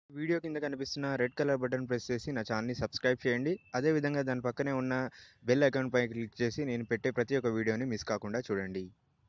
Video కింద కనిపిస్తున్న red colour button press చేసి నా ఛానల్‌ని సబ్స్క్రైబ్ చేయండి. అదే విధంగా దాని పక్కనే ఉన్న బెల్ ఐకాన్ పై క్లిక్ చేసి నేను పెట్టే ప్రతి ఒక్క వీడియోని మిస్ కాకుండా చూడండి.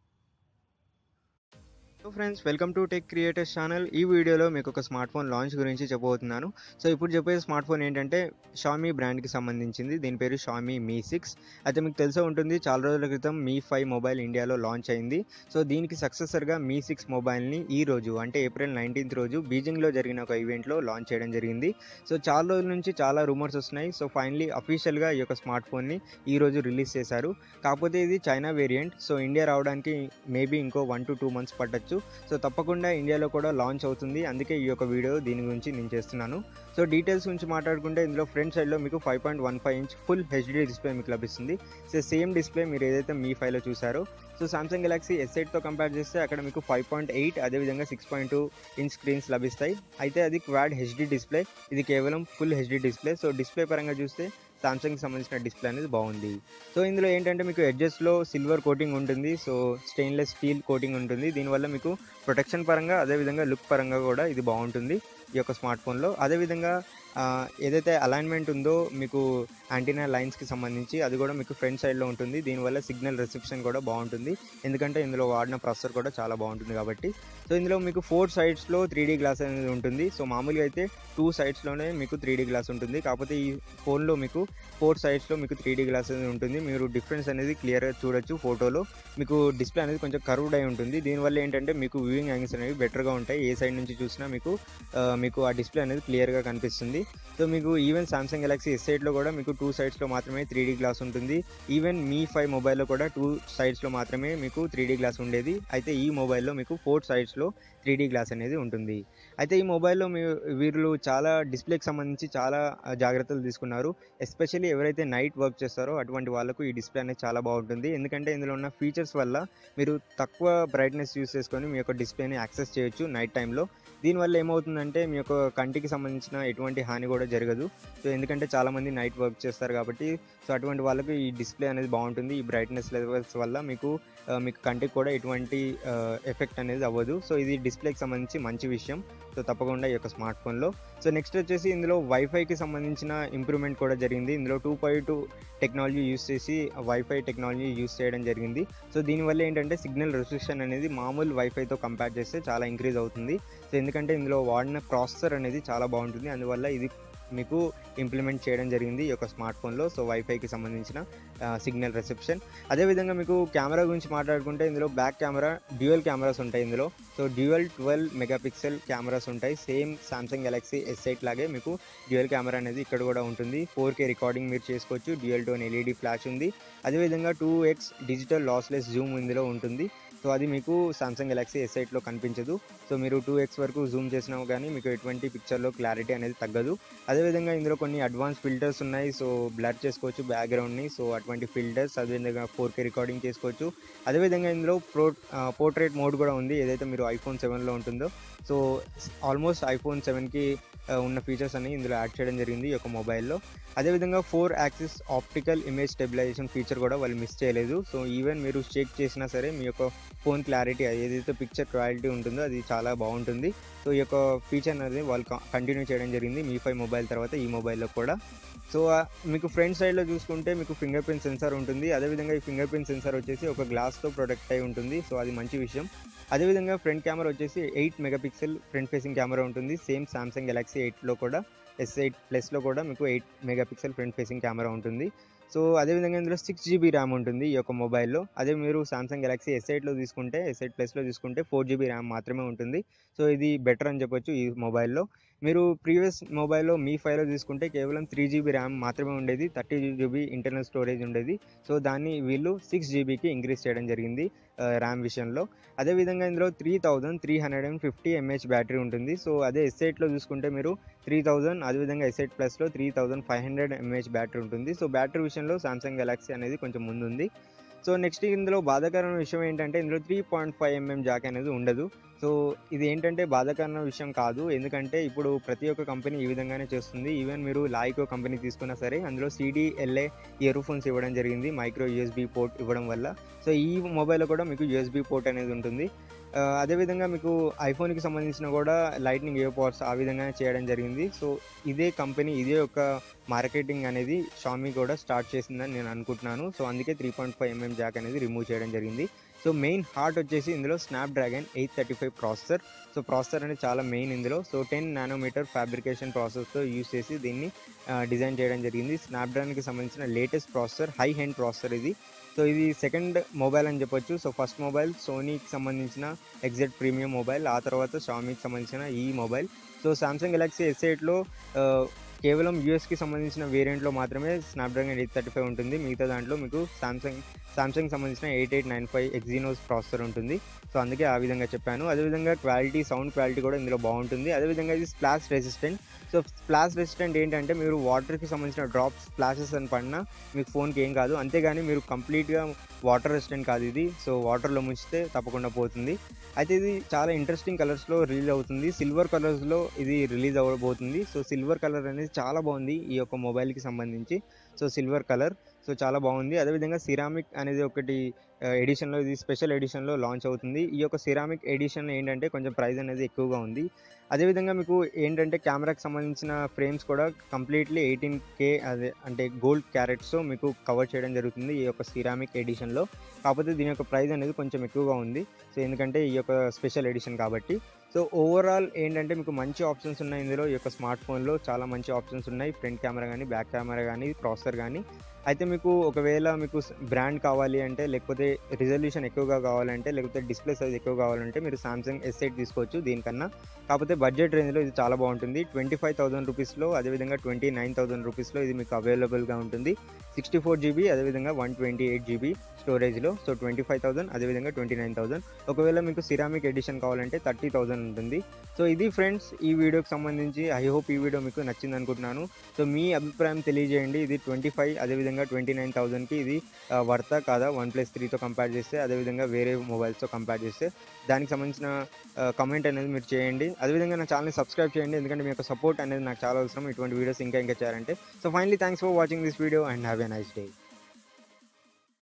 So friends welcome to Tech Creators channel. ఈ వీడియోలో మీకు ఒక స్మార్ట్ ఫోన్ లాంచ్ గురించి చెప్పబోతున్నాను. సో ఇప్పుడు చెప్పే స్మార్ట్ ఫోన్ ఏంటంటే షామీ బ్రాండ్‌కి సంబంధించింది. దీని పేరు షామీ మీ 6 అయితే మీకు తెలిసే ఉంటుంది చాలా రోజుల క్రితం మీ 5 మొబైల్ ఇండియాలో లాంచ్ అయింది. సో దీనికి సక్సెసర్‌గా మీ 6 మొబైల్‌ని ఈ రోజు అంటే ఏప్రిల్ 19థ్ రోజు బీజింగ్‌లో జరిగిన ఒక ఈవెంట్‌లో లాంచ్ చేయడం జరిగింది. సో చాలా రోజుల నుంచి చాలా రూమర్స్ వస్తున్నాయి. సో ఫైనల్లీ అఫీషియల్‌గా ఈ యొక్క స్మార్ట్ ఫోన్‌ని ఈ రోజు రిలీజ్ చేశారు. కాకపోతే ఇది చైనా వేరియంట్. సో ఇండియా రావడానికి మేబీ ఇంకో 1-2 మంత్స్ పట్టొచ్చు. సో తప్పకుండా ఇండియాలో కూడా లాంచ్ అవుతుంది. అందుకే ఈ యొక్క వీడియో దీని గురించి నేను చేస్తున్నాను. సో డీటెయిల్స్ గురించి మాట్లాడుకుంటే ఇందులో ఫ్రంట్ సైడ్‌లో మీకు 5.15 ఇంచ్ ఫుల్ హెచ్‌డీ డిస్‌ప్లే మీకు లభిస్తుంది. సో సేమ్ డిస్‌ప్లే మీరు ఏదైతే మీ 5లో చూసారో సో సామ్సంగ్ గెలాక్సీ ఎస్8తో కంపేర్ చేస్తే అక్కడ మీకు 5.8 అదేవిధంగా 6.2 ఇంచ్ స్క్రీన్స్ లభిస్తాయి. అయితే అది క్వాడ్ హెచ్‌డీ డిస్‌ప్లే. ఇది కేవలం full HD display. So display పరంగా చూస్తే సామ్సంగ్‌కి సంబంధించిన డిస్‌ప్లే అనేది బాగుంది. సో ఇందులో ఏంటంటే మీకు ఎడ్జెస్‌లో సిల్వర్ కోటింగ్ ఉంటుంది. సో స్టెయిన్‌లెస్ స్టీల్ కోటింగ్ ఉంటుంది. దీనివల్ల మీకు ప్రొటెక్షన్ పరంగా అదేవిధంగా లుక్ పరంగా కూడా ఇది బాగుంటుంది ఈ యొక్క స్మార్ట్ ఫోన్‌లో. అదేవిధంగా ఆహ్, ఏదైతే అలైన్‌మెంట్ ఉందో మీకు యాంటీనా లైన్స్‌కి సంబంధించి అది కూడా మీకు ఫ్రంట్ సైడ్‌లో ఉంటుంది. దీనివల్ల సిగ్నల్ రిసెప్షన్ కూడా బాగుంటుంది. ఎందుకంటే ఇందులో వాడిన ప్రాసెసర్ కూడా చాలా బాగుంటుంది కాబట్టి. సో ఇందులో మీకు 4 సైడ్స్‌లో 3డీ గ్లాస్ అనేది ఉంటుంది. సో మామూలుగా అయితే 2 సైడ్స్‌లోనే మీకు 3డీ గ్లాస్ ఉంటుంది. కాకపోతే ఈ ఫోన్‌లో మీకు 4 సైడ్స్‌లో మీకు 3డీ గ్లాస్ అనేది ఉంటుంది. మీరు డిఫరెన్స్ అనేది క్లియర్‌గా చూడొచ్చు ఫోటోలో. మీకు డిస్‌ప్లే అనేది కొంచెం కర్వ్డ్ అయి ఉంటుంది. దీనివల్ల ఏంటంటే మీకు వ్యూయింగ్ యాంగిల్స్ అనేవి బెటర్‌గా ఉంటాయి. ఏ సైడ్ నుంచి చూసినా మీకు ఆహ్, మీకు ఆ డిస్‌ప్లే అనేది క్లియర్‌గా కనిపిస్తుంది. సో మీకు ఈవెన్ సామ్సంగ్ గెలాక్సీ ఎస్8లో కూడా మీకు 2 సైడ్స్‌లో మాత్రమే 3డీ గ్లాస్ ఉంటుంది. ఈవెన్ మీ 5 మొబైల్‌లో కూడా 2 సైడ్స్‌లో మాత్రమే మీకు 3డీ గ్లాస్ ఉండేది. అయితే ఈ మొబైల్‌లో మీకు 4 సైడ్స్‌లో 3డీ గ్లాస్ అనేది ఉంటుంది. అయితే ఈ మొబైల్‌లో మీ వీళ్ళు చాలా డిస్‌ప్లేకి సంబంధించి చాలా ఆహ్, జాగ్రత్తలు తీసుకున్నారు. ఎస్పెషల్లీ ఎవరైతే నైట్ వర్క్ చేస్తారో అటువంటి వాళ్ళకు ఈ డిస్‌ప్లే అనేది చాలా బాగుంటుంది. ఎందుకంటే ఇందులో ఉన్న ఫీచర్స్ వల్ల మీరు తక్కువ బ్రైట్‌నెస్ యూజ్ చేసుకొని మీ యొక్క డిస్‌ప్లేని యాక్సెస్ చేయొచ్చు నైట్ టైమ్‌లో. దీనివల్ల ఏమవుతుందంటే మీ యొక్క కంటికి సంబంధించిన ఎటువంటి హాని కూడా జరగదు. సో ఎందుకంటే చాలామంది నైట్ వర్క్ చేస్తారు కాబట్టి సో అటువంటి వాళ్ళకి ఈ డిస్‌ప్లే అనేది బాగుంటుంది. ఈ బ్రైట్‌నెస్ లెవెల్స్ వల్ల మీకు ఆహ్, మీకు కంటికి కూడా ఎటువంటి ఆహ్, ఎఫెక్ట్ అనేది అవ్వదు. సో ఇది డిస్‌ప్లేకి సంబంధించి మంచి విషయం. సో తప్పకుండా ఈ యొక్క స్మార్ట్ ఫోన్‌లో. సో నెక్స్ట్ వచ్చేసి ఇందులో వైఫైకి సంబంధించిన ఇంప్రూవ్‌మెంట్ కూడా జరిగింది. ఇందులో 2.2 టెక్నాలజీ యూజ్ చేసి వైఫై టెక్నాలజీ యూజ్ చేయడం జరిగింది. సో దీనివల్ల ఏంటంటే సిగ్నల్ రిసెప్షన్ అనేది మామూలు వైఫైతో కంపేర్ చేస్తే చాలా ఇంక్రీజ్ అవుతుంది. సో ఎందుకంటే ఇందులో వాడిన ప్రాసెసర్ అనేది చాలా బాగుంటుంది. అందువల్ల ఇది మీకు ఇంప్లిమెంట్ చేయడం జరిగింది ఈ యొక్క స్మార్ట్ ఫోన్‌లో. సో వైఫైకి సంబంధించిన ఆహ్, సిగ్నల్ రిసెప్షన్. అదేవిధంగా మీకు కెమెరా గురించి మాట్లాడుకుంటే ఇందులో బ్యాక్ కెమెరా డ్యూయల్ కెమెరాస్ ఉంటాయి ఇందులో. సో డ్యూయల్ 12 మెగాపిక్సెల్ కెమెరాస్ ఉంటాయి. సేమ్ సామ్సంగ్ గెలాక్సీ ఎస్8 లాగే మీకు డ్యూయల్ కెమెరా అనేది ఇక్కడ కూడా ఉంటుంది. 4కే రికార్డింగ్ మీరు చేసుకోవచ్చు. డ్యూయల్ టోన్ ఎల్ఈడీ ఫ్లాష్ ఉంది. అదేవిధంగా 2ఎక్స్ డిజిటల్ లాస్‌లెస్ జూమ్ ఇందులో ఉంటుంది. సో అది మీకు సామ్సంగ్ గెలాక్సీ ఎస్8లో కనిపించదు. సో మీరు 2ఎక్స్ వరకు జూమ్ చేసినా గానీ మీకు ఎటువంటి పిక్చర్‌లో క్లారిటీ అనేది తగ్గదు. అదేవిధంగా ఇందులో కొన్ని అడ్వాన్స్ ఫిల్టర్స్ ఉన్నాయి. సో బ్లర్ చేసుకోవచ్చు బ్యాక్‌గ్రౌండ్‌ని. సో అటువంటి ఫిల్టర్స్ అదేవిధంగా 4కే రికార్డింగ్ చేసుకోవచ్చు. అదేవిధంగా ఇందులో ప్రో ఆహ్, పోర్ట్రేట్ మోడ్ కూడా ఉంది. ఏదైతే మీరు ఐఫోన్ 7లో ఉంటుందో సో ఆల్మోస్ట్ ఐఫోన్ 7కి ఆహ్, ఉన్న ఫీచర్స్ అన్ని ఇందులో యాడ్ చేయడం జరిగింది ఈ యొక్క మొబైల్‌లో. అదేవిధంగా 4 axis optical image stabilisation feature కూడా వాళ్ళు మిస్ చేయలేదు. సో ఈవెన్ మీరు షేక్ చేసినా సరే మీ యొక్క ఫోన్ క్లారిటీ ఏదైతే పిక్చర్ క్వాలిటీ ఉంటుందో అది చాలా బాగుంటుంది. సో ఈ యొక్క ఫీచర్ అనేది వాళ్ళు క కంటిన్యూ చేయడం జరిగింది. మీ 5 మొబైల్ తర్వాత ఈ మొబైల్‌లో కూడా. సో ఆహ్, మీకు ఫ్రంట్ సైడ్‌లో చూసుకుంటే మీకు ఫింగర్ ప్రింట్ సెన్సార్ ఉంటుంది. అదేవిధంగా ఈ ఫింగర్ ప్రింట్ సెన్సార్ వచ్చేసి ఒక గ్లాస్‌తో ప్రొటెక్ట్ అయి ఉంటుంది. సో అది మంచి విషయం. అదేవిధంగా ఫ్రంట్ కెమెరా వచ్చేసి 8 మెగాపిక్సెల్ ఫ్రంట్ ఫేసింగ్ కెమెరా ఉంటుంది. సేమ్ సామ్సంగ్ గెలాక్సీ 8లో కూడా ఎస్8 ప్లస్‌లో కూడా మీకు 8 మెగాపిక్సెల్ ఫ్రంట్ ఫేసింగ్ కెమెరా ఉంటుంది. సో అదేవిధంగా ఇందులో 6 జీబీ ర్యామ్ ఉంటుంది ఈ యొక్క మొబైల్‌లో. అదే మీరు సామ్సంగ్ గెలాక్సీ ఎస్8లో తీసుకుంటే ఎస్8 ప్లస్‌లో తీసుకుంటే 4 జీబీ ర్యామ్ మాత్రమే ఉంటుంది. సో ఇది బెటర్ అని చెప్పొచ్చు ఈ మొబైల్‌లో. మీరు ప్రీవియస్ మొబైల్‌లో మీ 5లో తీసుకుంటే కేవలం 3 జీబీ ర్యామ్ మాత్రమే ఉండేది. 30 జీబీ ఇంటర్నల్ స్టోరేజ్ ఉండేది. సో దాన్ని వీళ్ళు 6 జీబీకి ఇంక్రీజ్ చేయడం జరిగింది ఆహ్, ర్యామ్ విషయంలో. అదేవిధంగా ఇందులో 3350 ఎంఏహెచ్ బ్యాటరీ ఉంటుంది. సో అదే ఎస్8లో చూసుకుంటే మీరు 3000 అదేవిధంగా ఎస్8 ప్లస్‌లో 3500 ఎంఏహెచ్ బ్యాటరీ ఉంటుంది. సో బ్యాటరీ విషయంలో సామ్సంగ్ గెలాక్సీ అనేది కొంచెం ముందుంది. సో నెక్స్ట్ ఇందులో బాధాకరమైన విషయం ఏంటంటే ఇందులో 3.5 ఎంఎం జాక్ అనేది ఉండదు. సో ఇది ఏంటంటే బాధాకరమైన విషయం కాదు. ఎందుకంటే ఇప్పుడు ప్రతి ఒక్క కంపెనీ ఈ విధంగానే చేస్తుంది. ఈవెన్ మీరు లాయికో కంపెనీ తీసుకున్నా సరే అందులో సీడీఎల్ఏ ఇయర్ ఫోన్స్ ఇవ్వడం జరిగింది. మైక్రో యూఎస్బీ పోర్ట్ ఇవ్వడం వల్ల. సో ఈ మొబైల్‌లో కూడా మీకు యూఎస్బీ పోర్ట్ అనేది ఉంటుంది. ఆ, అదేవిధంగా మీకు ఐఫోన్కి సంబంధించిన కూడా లైట్నింగ్ ఇయర్ పాడ్స్ ఆ విధంగా చేయడం జరిగింది సో ఇదే కంపెనీ ఇదే ఒక మార్కెటింగ్ అనేది షామీ కూడా స్టార్ట్ చేసిందని నేను అనుకుంటున్నాను సో అందుకే three point five mm jack అనేది రిమూవ్ చేయడం జరిగింది సో మెయిన్ హార్ట్ వచ్చేసి ఇందులో Snapdragon eight thirty five processor so processor అనేది చాలా మెయిన్ ఇందులో సో టెన్ నానోమీటర్ ఫ్యాబ్రికేషన్ ప్రాసెస్తో యూస్ చేసి దీన్ని డిజైన్ చేయడం జరిగింది స్నాప్ డ్రాగన్కి సంబంధించిన latest processor high end processor ఇది సో ఇది సెకండ్ మొబైల్ అని చెప్పొచ్చు సో ఫస్ట్ మొబైల్ సోనీకి సంబంధించిన ఎగ్జెట్ ప్రీమియం మొబైల్ ఆ తర్వాత షామీకి సంబంధించిన ఈ mobile so Samsung Galaxy S ఎయిట్లో కేవలం యూఎస్కి సంబంధించిన వేరియంట్లో మాత్రమే స్నాప్డ్రాగన్ ఎయిట్ థర్టీ ఫైవ్ ఉంటుంది మిగతా దాంట్లో మీకు సామ్సంగ్ సామ్సంగ్ సంబంధించిన eight eight nine five Exynos processor ఉంటుంది సో అందుకే ఆ విధంగా చెప్పాను అదేవిధంగా క్వాలిటీ సౌండ్ క్వాలిటీ కూడా ఇందులో బాగుంటుంది అదేవిధంగా ఇది splash resistant so splash resistant ఏంటంటే మీరు వాటర్కి సంబంధించిన డ్రాప్స్ స్ప్లాషెస్ అని పడినా మీకు ఫోన్కి ఏం కాదు అంతేగాని మీరు కంప్లీట్గా వాటర్ రెసిస్టెంట్ కాదు ఇది సో వాటర్లో ముంచితే తప్పకుండా పోతుంది అయితే ఇది చాలా ఇంట్రెస్టింగ్ కలర్స్లో రిలీజ్ అవుతుంది సిల్వర్ కలర్స్లో ఇది రిలీజ్ అవ్వబోతుంది సో సిల్వర్ కలర్ అనేది చాలా బాగుంది ఈ యొక్క మొబైల్కి సంబంధించి సో సిల్వర్ కలర్ సో చాలా బాగుంది అదేవిధంగా సిరామిక్ అనేది ఒకటి ఎడిషన్లో ఇది స్పెషల్ ఎడిషన్లో లాంచ్ అవుతుంది ఈ యొక్క సిరామిక్ ఎడిషన్ ఏంటంటే కొంచెం ప్రైస్ అనేది ఎక్కువగా ఉంది అదేవిధంగా మీకు ఏంటంటే కెమెరాకి సంబంధించిన ఫ్రేమ్స్ కూడా కంప్లీట్లీ ఎయిటీన్ కే అదే అంటే గోల్డ్ క్యారెట్స్తో మీకు కవర్ చేయడం జరుగుతుంది ఈ యొక్క సిరామిక్ ఎడిషన్లో కాకపోతే దీని యొక్క ప్రైస్ అనేది కొంచెం ఎక్కువగా ఉంది సో ఎందుకంటే ఈ యొక్క స్పెషల్ ఎడిషన్ కాబట్టి సో ఓవరాల్ ఏంటంటే మీకు మంచి ఆప్షన్స్ ఉన్నాయి ఇందులో ఈ యొక్క స్మార్ట్ ఫోన్లో చాలా మంచి ఆప్షన్స్ ఉన్నాయి ఫ్రంట్ కెమెరా కానీ బ్యాక్ కెమెరా కానీ ప్రాసెసర్ కానీ అయితే మీకు ఒకవేళ మీకు బ్రాండ్ కావాలి అంటే లేకపోతే రిజల్యూషన్ ఎక్కువగా కావాలంటే లేకపోతే డిస్ప్లే సైజ్ ఎక్కువ కావాలంటే మీరు సామ్సంగ్ ఎస్ ఎయిట్ తీసుకోవచ్చు దీనికన్నా కాకపోతే బడ్జెట్ రేంజ్లో ఇది చాలా బాగుంటుంది ట్వంటీ ఫైవ్ థౌసండ్ రూపీస్లో అదేవిధంగా ట్వంటీ నైన్ థౌసండ్ రూపీస్లో ఇది మీకు అవైలబుల్గా ఉంటుంది సిక్స్టీ ఫోర్ జీబీ అదేవిధంగా వన్ ట్వంటీ ఎయిట్ జీబీ స్టోరేజ్లో సో ట్వంటీ ఫైవ్ థౌసండ్ అదేవిధంగా ట్వంటీ నైన్ థౌసండ్ ఒకవేళ మీకు సిరామిక్ ఎడిషన్ కావాలంటే థర్టీ థౌసండ్ ఉంటుంది సో ఇది ఫ్రెండ్స్ ఈ వీడియోకి సంబంధించి ఐ హోప్ ఈ వీడియో మీకు నచ్చింది అనుకుంటున్నాను సో మీ అభిప్రాయం తెలియజేయండి ఇది ట్వంటీ ఫైవ్ అదేవిధంగా ట్వంటీ నైన్ థౌసండ్కి ఇది వర్తా కాదా వన్ ప్లస్ త్రీతో కంపేర్ చేస్తే అదేవిధంగా వేరే మొబైల్స్తో కంపేర్ చేస్తే దానికి సంబంధించిన కమెంట్ అనేది మీరు చేయండి అదేవిధంగా నా ఛానల్ని సబ్స్క్రైబ్ చేయండి ఎందుకంటే మీ యొక్క సపోర్ట్ అనేది నాకు చాలా అవసరం ఇటువంటి వీడియోస్ ఇంకా ఇంకా చేయాలంటే so finally thanks for watching this video and have a nice day